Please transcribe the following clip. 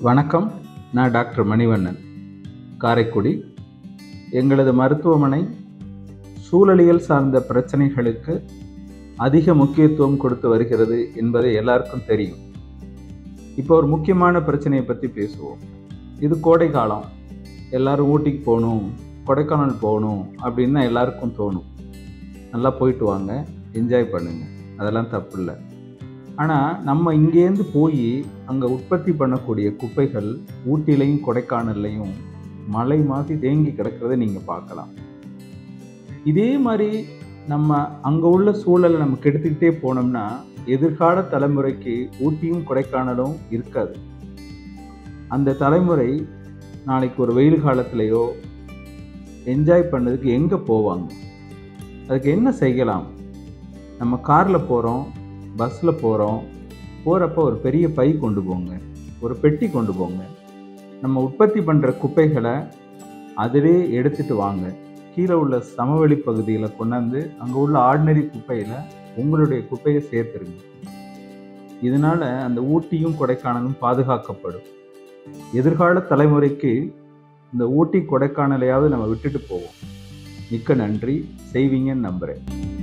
வணக்கம் நான் டாக்டர் மணிவண்ணன் காரைக்குடி எங்களது மருத்துவமனை சூழலியல் சார்ந்த பிரச்சனைகளுக்கு அதிக முக்கியத்துவம் கொடுத்து வருகிறது என்பதை எல்லாருக்கும் தெரியும் இப்போ ஒரு முக்கியமான பிரச்சனையை பற்றி பேசுவோம் இது கோடை காலம் எல்லாரும் ஊட்டிக்கு போகணும் கொடைக்கானல் போகணும் அப்படின்னு தான் எல்லாருக்கும் தோணும் நல்லா போயிட்டு வாங்க என்ஜாய் பண்ணுங்க அதெல்லாம் தப்பு இல்லை ஆனால் நம்ம இங்கேருந்து போய் அங்கே உற்பத்தி பண்ணக்கூடிய குப்பைகள் ஊட்டிலையும் கொடைக்கானல்லையும் மலை மாதிரி தேங்கி கிடக்கிறத நீங்கள் பார்க்கலாம் இதே மாதிரி நம்ம அங்கே உள்ள சூழலை நம்ம கெடுத்துக்கிட்டே போனோம்னா எதிர்கால தலைமுறைக்கு ஊட்டியும் கொடைக்கானலும் இருக்காது அந்த தலைமுறை நாளைக்கு ஒரு வெயில் காலத்துலேயோ என்ஜாய் பண்ணதுக்கு எங்கே போவாங்க அதுக்கு என்ன செய்யலாம் நம்ம காரில் போகிறோம் பஸ்ஸில் போகிறோம் போகிறப்ப ஒரு பெரிய பை கொண்டு போங்க ஒரு பெட்டி கொண்டு போங்க நம்ம உற்பத்தி பண்ணுற குப்பைகளை அதிலே எடுத்துட்டு வாங்க கீழே உள்ள சமவெளி பகுதியில் கொண்டாந்து அங்கே உள்ள ஆர்டினரி குப்பையில் உங்களுடைய குப்பையை சேர்த்துருங்க இதனால் அந்த ஊட்டியும் கொடைக்கானலும் பாதுகாக்கப்படும் எதிர்கால தலைமுறைக்கு இந்த ஊட்டி கொடைக்கானலையாவது நம்ம விட்டுட்டு போவோம் மிக்க நன்றி செய்வீங்கன்னு நம்புகிறேன்